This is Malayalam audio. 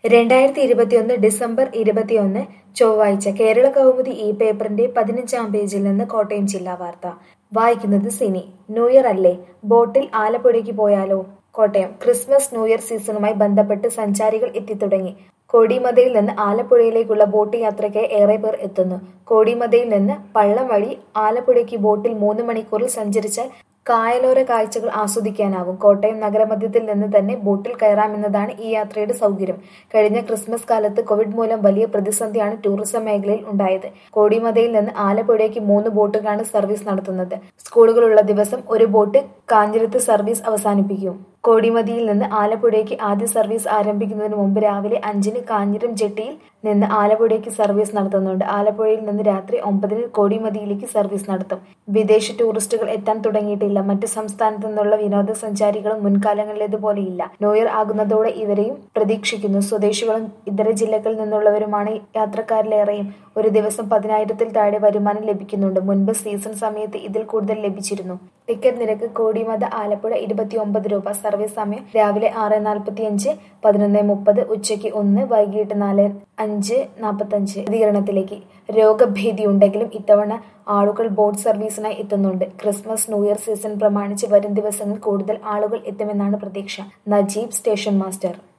രണ്ടായിരത്തി ഇരുപത്തിയൊന്ന് ഡിസംബർ ഇരുപത്തിയൊന്ന് ചൊവ്വാഴ്ച കേരള കൗമുദി ഈ പേപ്പറിന്റെ പതിനഞ്ചാം പേജിൽ നിന്ന് കോട്ടയം ജില്ലാ വാർത്ത വായിക്കുന്നത് സിനി ന്യൂ ഇയർ അല്ലേ ബോട്ടിൽ ആലപ്പുഴയ്ക്ക് പോയാലോ കോട്ടയം ക്രിസ്മസ് ന്യൂ ഇയർ സീസണുമായി ബന്ധപ്പെട്ട് സഞ്ചാരികൾ എത്തിത്തുടങ്ങി കോടിമതയിൽ നിന്ന് ആലപ്പുഴയിലേക്കുള്ള ബോട്ട് യാത്രയ്ക്ക് ഏറെ പേർ എത്തുന്നു കോടിമതയിൽ നിന്ന് പള്ളം വഴി ആലപ്പുഴയ്ക്ക് ബോട്ടിൽ മൂന്ന് മണിക്കൂറിൽ സഞ്ചരിച്ചാൽ കായലോര കാഴ്ചകൾ ആസ്വദിക്കാനാവും കോട്ടയം നഗരമധ്യത്തിൽ നിന്ന് തന്നെ ബോട്ടിൽ കയറാമെന്നതാണ് ഈ യാത്രയുടെ സൗകര്യം കഴിഞ്ഞ ക്രിസ്മസ് കാലത്ത് കോവിഡ് മൂലം വലിയ പ്രതിസന്ധിയാണ് ടൂറിസം മേഖലയിൽ ഉണ്ടായത് കോടിമതയിൽ നിന്ന് ആലപ്പുഴയ്ക്ക് മൂന്ന് ബോട്ടുകളാണ് സർവീസ് നടത്തുന്നത് സ്കൂളുകളുള്ള ദിവസം ഒരു ബോട്ട് കാഞ്ഞിരത്ത് സർവീസ് അവസാനിപ്പിക്കും കോടിമതിയിൽ നിന്ന് ആലപ്പുഴയ്ക്ക് ആദ്യ സർവീസ് ആരംഭിക്കുന്നതിന് മുമ്പ് രാവിലെ അഞ്ചിന് കാഞ്ഞിരം ജെട്ടിയിൽ നിന്ന് ആലപ്പുഴയ്ക്ക് സർവീസ് നടത്തുന്നുണ്ട് ആലപ്പുഴയിൽ നിന്ന് രാത്രി ഒമ്പതിന് കോടിമതിയിലേക്ക് സർവീസ് നടത്തും വിദേശ ടൂറിസ്റ്റുകൾ എത്താൻ തുടങ്ങിയിട്ടില്ല മറ്റു സംസ്ഥാനത്തു നിന്നുള്ള വിനോദസഞ്ചാരികളും മുൻകാലങ്ങളിലേതുപോലെയില്ല ന്യൂ ഇയർ ആകുന്നതോടെ ഇവരെയും പ്രതീക്ഷിക്കുന്നു സ്വദേശികളും ഇതര ജില്ലകളിൽ നിന്നുള്ളവരുമാണ് യാത്രക്കാരിലേറെയും ഒരു ദിവസം പതിനായിരത്തിൽ താഴെ വരുമാനം ലഭിക്കുന്നുണ്ട് മുൻപ് സീസൺ സമയത്ത് ഇതിൽ കൂടുതൽ ലഭിച്ചിരുന്നു ടിക്കറ്റ് നിരക്ക് കോടിമത ആലപ്പുഴ ഇരുപത്തിയൊമ്പത് രൂപ സർവീസ് സമയം രാവിലെ ആറ് നാൽപ്പത്തിയഞ്ച് പതിനൊന്ന് മുപ്പത് ഉച്ചയ്ക്ക് ഒന്ന് വൈകിട്ട് നാല് അഞ്ച് നാൽപ്പത്തഞ്ച് പ്രതികരണത്തിലേക്ക് രോഗഭീതി ഉണ്ടെങ്കിലും ഇത്തവണ ആളുകൾ ബോട്ട് സർവീസിനായി എത്തുന്നുണ്ട് ക്രിസ്മസ് ന്യൂ ഇയർ സീസൺ പ്രമാണിച്ച് വരും ദിവസങ്ങളിൽ കൂടുതൽ ആളുകൾ എത്തുമെന്നാണ് പ്രതീക്ഷ നജീബ് സ്റ്റേഷൻ മാസ്റ്റർ